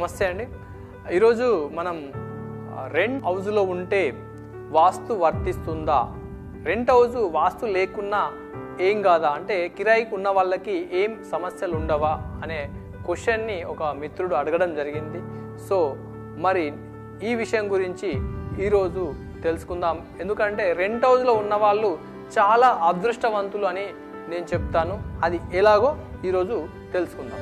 నమస్తే అండి ఈరోజు మనం ఆ, రెంట్ హౌస్లో ఉంటే వాస్తు వర్తిస్తుందా రెంట్ హౌస్ వాస్తు లేకున్నా ఏం కాదా అంటే కిరాయికి ఉన్న వాళ్ళకి ఏం సమస్యలు ఉండవా అనే క్వశ్చన్ని ఒక మిత్రుడు అడగడం జరిగింది సో మరి ఈ విషయం గురించి ఈరోజు తెలుసుకుందాం ఎందుకంటే రెంట్ హౌస్లో ఉన్న వాళ్ళు చాలా అదృష్టవంతులు అని నేను చెప్తాను అది ఎలాగో ఈరోజు తెలుసుకుందాం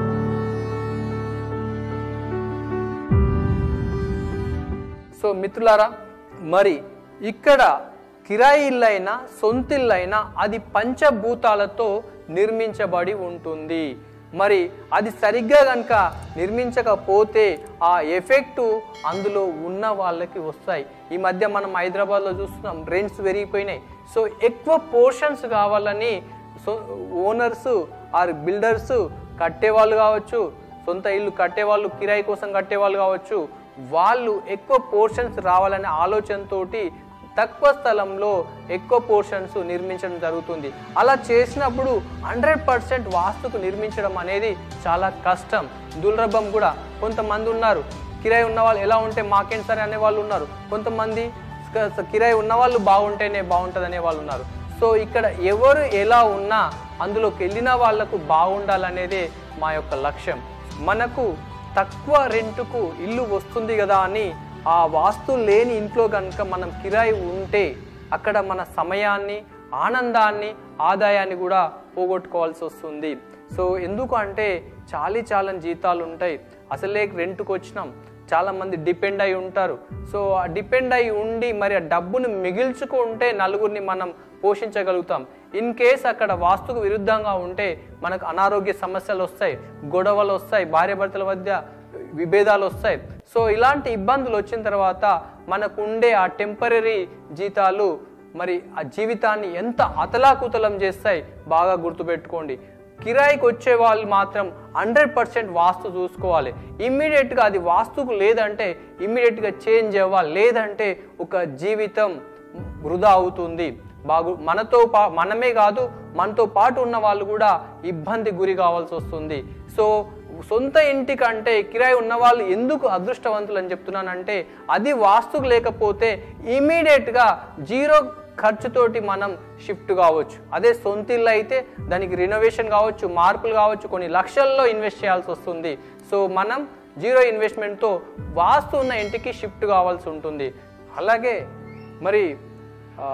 సో మిత్రులారా మరి ఇక్కడ కిరాయి ఇల్లైనా సొంత ఇల్లైనా అది పంచభూతాలతో నిర్మించబడి ఉంటుంది మరి అది సరిగ్గా కనుక నిర్మించకపోతే ఆ ఎఫెక్ట్ అందులో ఉన్న వాళ్ళకి వస్తాయి ఈ మధ్య మనం హైదరాబాద్లో చూస్తున్నాం రెంట్స్ పెరిగిపోయినాయి సో ఎక్కువ పోర్షన్స్ కావాలని సో ఓనర్స్ ఆర్ బిల్డర్స్ కట్టేవాళ్ళు కావచ్చు సొంత ఇల్లు కట్టేవాళ్ళు కిరాయి కోసం కట్టేవాళ్ళు కావచ్చు వాళ్ళు ఎక్కువ పోర్షన్స్ రావాలనే ఆలోచనతోటి తక్కువ స్థలంలో ఎక్కువ పోర్షన్స్ నిర్మించడం జరుగుతుంది అలా చేసినప్పుడు హండ్రెడ్ పర్సెంట్ వాస్తుకు నిర్మించడం అనేది చాలా కష్టం దుర్లభం కూడా కొంతమంది ఉన్నారు కిరాయి ఉన్న వాళ్ళు ఎలా ఉంటే మాకేం సరే అనే వాళ్ళు ఉన్నారు కొంతమంది క- కిరాయి ఉన్న వాళ్ళు బాగుంటేనే బాగుంటుంది అనే వాళ్ళు ఉన్నారు సో ఇక్కడ ఎవరు ఎలా ఉన్నా అందులోకి వెళ్ళిన వాళ్లకు బాగుండాలనేదే మా యొక్క లక్ష్యం మనకు తక్కువ రెంటుకు ఇల్లు వస్తుంది కదా అని ఆ వాస్తు లేని ఇంట్లో కనుక మనం కిరాయి ఉంటే అక్కడ మన సమయాన్ని ఆనందాన్ని ఆదాయాన్ని కూడా పోగొట్టుకోవాల్సి వస్తుంది సో ఎందుకు అంటే చాలీ చాలని జీతాలు ఉంటాయి అసలే రెంట్కి వచ్చినాం చాలా మంది డిపెండ్ అయి ఉంటారు సో ఆ డిపెండ్ అయి ఉండి మరి ఆ డబ్బును మిగిల్చుకుంటే నలుగురిని మనం పోషించగలుగుతాం ఇన్ కేస్ అక్కడ వాస్తుకు విరుద్ధంగా ఉంటే మనకు అనారోగ్య సమస్యలు వస్తాయి గొడవలు వస్తాయి భార్యాభర్తల మధ్య విభేదాలు వస్తాయి సో ఇలాంటి ఇబ్బందులు వచ్చిన తర్వాత మనకు ఉండే ఆ టెంపరీ జీతాలు మరి ఆ జీవితాన్ని ఎంత అతలాకుతలం చేస్తాయి బాగా గుర్తుపెట్టుకోండి కిరాయికి వచ్చే వాళ్ళు మాత్రం హండ్రెడ్ పర్సెంట్ వాస్తు చూసుకోవాలి ఇమ్మీడియట్గా అది వాస్తుకు లేదంటే ఇమ్మీడియట్గా చేంజ్ అవ్వాలి లేదంటే ఒక జీవితం వృధా అవుతుంది బాగు మనతో పా మనమే కాదు మనతో పాటు ఉన్న వాళ్ళు కూడా ఇబ్బంది గురి కావాల్సి వస్తుంది సో సొంత ఇంటికంటే కిరాయి ఉన్న వాళ్ళు ఎందుకు అదృష్టవంతులు అని చెప్తున్నానంటే అది వాస్తుకు లేకపోతే ఇమీడియట్గా జీరో ఖర్చుతోటి మనం షిఫ్ట్ కావచ్చు అదే సొంత ఇల్లు అయితే దానికి రినోవేషన్ కావచ్చు మార్పులు కావచ్చు కొన్ని లక్షల్లో ఇన్వెస్ట్ చేయాల్సి వస్తుంది సో మనం జీరో ఇన్వెస్ట్మెంట్తో వాస్తు ఉన్న ఇంటికి షిఫ్ట్ కావాల్సి ఉంటుంది అలాగే మరి ఆ,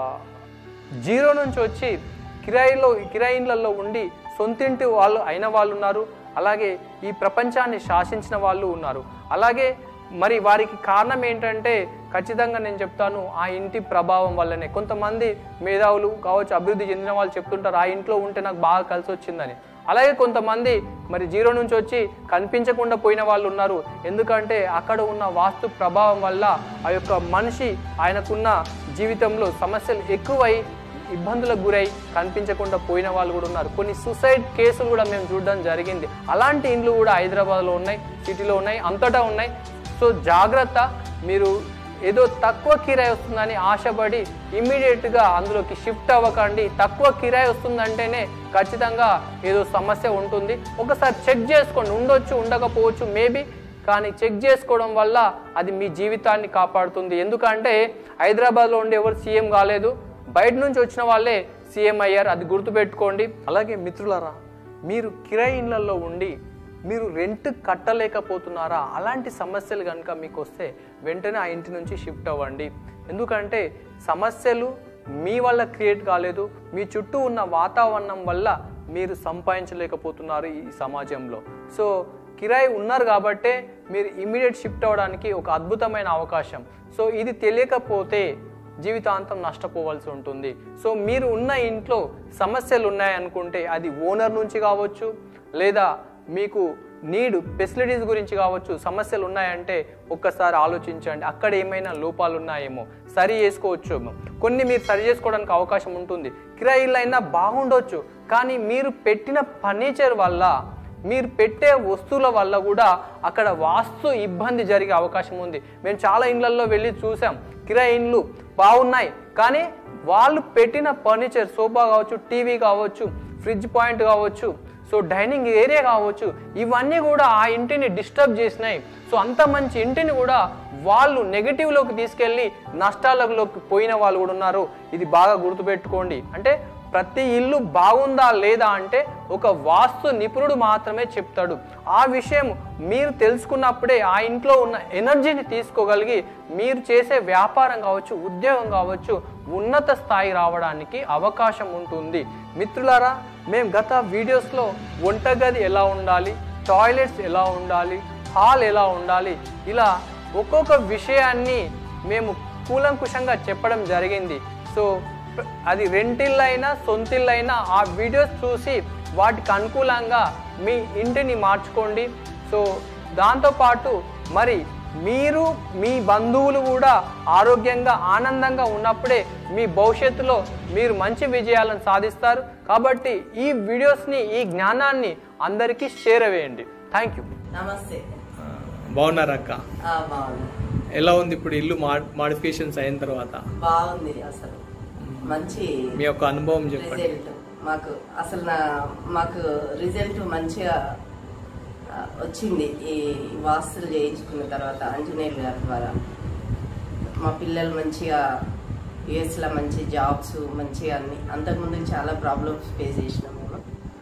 జీరో నుంచి వచ్చి కిరాయిలో కిరాయిన్లలో ఉండి సొంతింటి వాళ్ళు అయిన వాళ్ళు ఉన్నారు అలాగే ఈ ప్రపంచాన్ని శాసించిన వాళ్ళు ఉన్నారు అలాగే మరి వారికి కారణం ఏంటంటే ఖచ్చితంగా నేను చెప్తాను ఆ ఇంటి ప్రభావం వల్లనే కొంతమంది మేధావులు కావచ్చు అభివృద్ధి చెందిన వాళ్ళు చెప్తుంటారు ఆ ఇంట్లో ఉంటే నాకు బాగా కలిసి వచ్చిందని అలాగే కొంతమంది మరి జీరో నుంచి వచ్చి కనిపించకుండా పోయిన వాళ్ళు ఉన్నారు ఎందుకంటే అక్కడ ఉన్న వాస్తు ప్రభావం వల్ల ఆ యొక్క మనిషి ఆయనకున్న జీవితంలో సమస్యలు ఎక్కువై ఇబ్బందులకు గురై కనిపించకుండా పోయిన వాళ్ళు కూడా ఉన్నారు కొన్ని సూసైడ్ కేసులు కూడా మేము చూడడం జరిగింది అలాంటి ఇండ్లు కూడా హైదరాబాద్లో ఉన్నాయి సిటీలో ఉన్నాయి అంతటా ఉన్నాయి సో జాగ్రత్త మీరు ఏదో తక్కువ కిరాయి వస్తుందని ఆశపడి ఇమ్మీడియట్గా అందులోకి షిఫ్ట్ అవ్వకండి తక్కువ కిరాయి వస్తుందంటేనే ఖచ్చితంగా ఏదో సమస్య ఉంటుంది ఒకసారి చెక్ చేసుకోండి ఉండొచ్చు ఉండకపోవచ్చు మేబీ కానీ చెక్ చేసుకోవడం వల్ల అది మీ జీవితాన్ని కాపాడుతుంది ఎందుకంటే హైదరాబాద్లో ఉండి ఎవరు సీఎం కాలేదు బయట నుంచి వచ్చిన వాళ్ళే సీఎం అయ్యారు అది గుర్తుపెట్టుకోండి అలాగే మిత్రులారా మీరు కిరాయి ఇళ్లలో ఉండి మీరు రెంట్ కట్టలేకపోతున్నారా అలాంటి సమస్యలు కనుక మీకు వస్తే వెంటనే ఆ ఇంటి నుంచి షిఫ్ట్ అవ్వండి ఎందుకంటే సమస్యలు మీ వల్ల క్రియేట్ కాలేదు మీ చుట్టూ ఉన్న వాతావరణం వల్ల మీరు సంపాదించలేకపోతున్నారు ఈ సమాజంలో సో కిరాయి ఉన్నారు కాబట్టే మీరు ఇమీడియట్ షిఫ్ట్ అవ్వడానికి ఒక అద్భుతమైన అవకాశం సో ఇది తెలియకపోతే జీవితాంతం నష్టపోవాల్సి ఉంటుంది సో మీరు ఉన్న ఇంట్లో సమస్యలు ఉన్నాయనుకుంటే అది ఓనర్ నుంచి కావచ్చు లేదా మీకు నీడ్ ఫెసిలిటీస్ గురించి కావచ్చు సమస్యలు ఉన్నాయంటే ఒక్కసారి ఆలోచించండి అక్కడ ఏమైనా లోపాలు ఉన్నాయేమో సరి చేసుకోవచ్చు కొన్ని మీరు సరి చేసుకోవడానికి అవకాశం ఉంటుంది కిరాయిలు అయినా బాగుండొచ్చు కానీ మీరు పెట్టిన ఫర్నిచర్ వల్ల మీరు పెట్టే వస్తువుల వల్ల కూడా అక్కడ వాస్తు ఇబ్బంది జరిగే అవకాశం ఉంది మేము చాలా ఇండ్లల్లో వెళ్ళి చూసాం కిరాయి ఇండ్లు బాగున్నాయి కానీ వాళ్ళు పెట్టిన ఫర్నిచర్ సోఫా కావచ్చు టీవీ కావచ్చు ఫ్రిడ్జ్ పాయింట్ కావచ్చు సో డైనింగ్ ఏరియా కావచ్చు ఇవన్నీ కూడా ఆ ఇంటిని డిస్టర్బ్ చేసినాయి సో అంత మంచి ఇంటిని కూడా వాళ్ళు నెగిటివ్లోకి తీసుకెళ్ళి నష్టాలలోకి పోయిన వాళ్ళు కూడా ఉన్నారు ఇది బాగా గుర్తుపెట్టుకోండి అంటే ప్రతి ఇల్లు బాగుందా లేదా అంటే ఒక వాస్తు నిపుణుడు మాత్రమే చెప్తాడు ఆ విషయం మీరు తెలుసుకున్నప్పుడే ఆ ఇంట్లో ఉన్న ఎనర్జీని తీసుకోగలిగి మీరు చేసే వ్యాపారం కావచ్చు ఉద్యోగం కావచ్చు ఉన్నత స్థాయి రావడానికి అవకాశం ఉంటుంది మిత్రులారా మేము గత వీడియోస్లో వంటగది ఎలా ఉండాలి టాయిలెట్స్ ఎలా ఉండాలి హాల్ ఎలా ఉండాలి ఇలా ఒక్కొక్క విషయాన్ని మేము కూలంకుషంగా చెప్పడం జరిగింది సో అది రెంటిల్లైనా సొంతిల్లైనా ఆ వీడియోస్ చూసి వాటికి అనుకూలంగా మీ ఇంటిని మార్చుకోండి సో దాంతోపాటు మరి మీరు మీ బంధువులు కూడా ఆరోగ్యంగా ఆనందంగా ఉన్నప్పుడే మీ భవిష్యత్తులో మీరు మంచి విజయాలను సాధిస్తారు కాబట్టి ఈ వీడియోస్ని ఈ జ్ఞానాన్ని అందరికీ షేర్ వేయండి థ్యాంక్ యూ నమస్తే బాగున్నారా అక్క ఆ, బాగుంది ఎలా ఉంది ఇప్పుడు ఇల్లు మాడిఫికేషన్స్ అయిన తర్వాత బాగుంది అసలు మంచి మీ యొక్క అనుభవం రిజల్ట్ మాకు అసలు నా మాకు రిజల్ట్ మంచిగా ఆ, వచ్చింది ఈ వాస్తులు చేయించుకున్న తర్వాత ఆంజనేయులు గారి ద్వారా మా పిల్లలు మంచిగా యుఎస్లో మంచి జాబ్స్ మంచిగా అన్ని అంతకుముందు చాలా ప్రాబ్లమ్స్ ఫేస్ చేసినాం మేము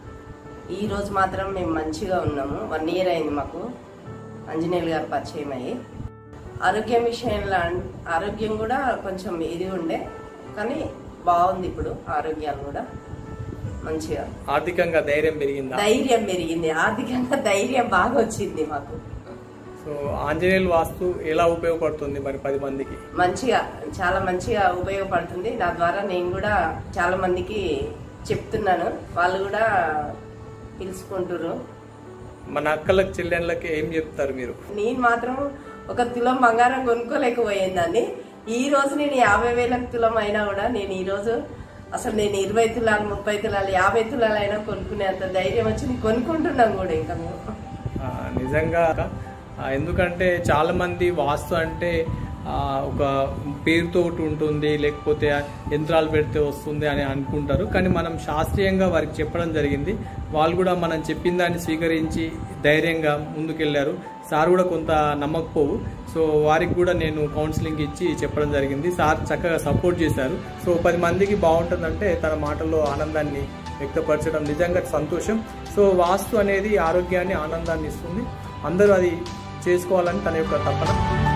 ఈ రోజు మాత్రం మేము మంచిగా ఉన్నాము వన్ ఇయర్ అయింది మాకు ఆంజనేయులు గారు పరిచయం అయ్యి ఆరోగ్యం విషయంలో అన్- ఆరోగ్యం కూడా కొంచెం ఇది ఉండే కానీ బాగుంది ఇప్పుడు ఆరోగ్యాలు కూడా మంచిగా ఆర్థికంగా ధైర్యం పెరిగిందా ధైర్యం పెరిగింది ఆర్థికంగా ధైర్యం బాగా వచ్చింది మాకు సో ఆంజనేయుల వాస్తు ఎలా ఉపయోగపడుతుంది మరి పది మందికి మంచిగా చాలా మంచిగా ఉపయోగపడుతుంది నా ద్వారా నేను కూడా చాలా మందికి చెప్తున్నాను వాళ్ళు కూడా పిలుచుకుంటున్నారు మన అక్కలకు చెల్లెళ్ళకి ఏం చెప్తారు మీరు నేను మాత్రం ఒక తులం బంగారం కొనుక్కోలేకపోయిందని ఈ రోజు నేను యాభై వేలకు తులం అయినా కూడా నేను ఈ రోజు అసలు నేను ఇరవై తులాలు ముప్పై తులాలు యాభై తులాలు అయినా కొనుక్కునేంత ధైర్యం వచ్చింది కొనుక్కుంటున్నాం కూడా ఇంకా మేము ఆ, నిజంగా ఆ, ఎందుకంటే చాలా మంది వాస్తు అంటే ఆ, ఒక పేరుతో ఒకటి ఉంటుంది లేకపోతే యంత్రాలు పెడితే వస్తుంది అని అనుకుంటారు కానీ మనం శాస్త్రీయంగా వారికి చెప్పడం జరిగింది వాళ్ళు కూడా మనం చెప్పిన దాన్ని స్వీకరించి ధైర్యంగా ముందుకెళ్లారు సార్ కూడా కొంత నమ్మకపోవు సో వారికి కూడా నేను కౌన్సిలింగ్ ఇచ్చి చెప్పడం జరిగింది సార్ చక్కగా సపోర్ట్ చేశారు సో పది మందికి బాగుంటుందంటే తన మాటల్లో ఆనందాన్ని వ్యక్తపరచడం నిజంగా సంతోషం సో వాస్తు అనేది ఆరోగ్యాన్ని ఆనందాన్ని ఇస్తుంది అందరూ అది చేసుకోవాలని తన యొక్క తపన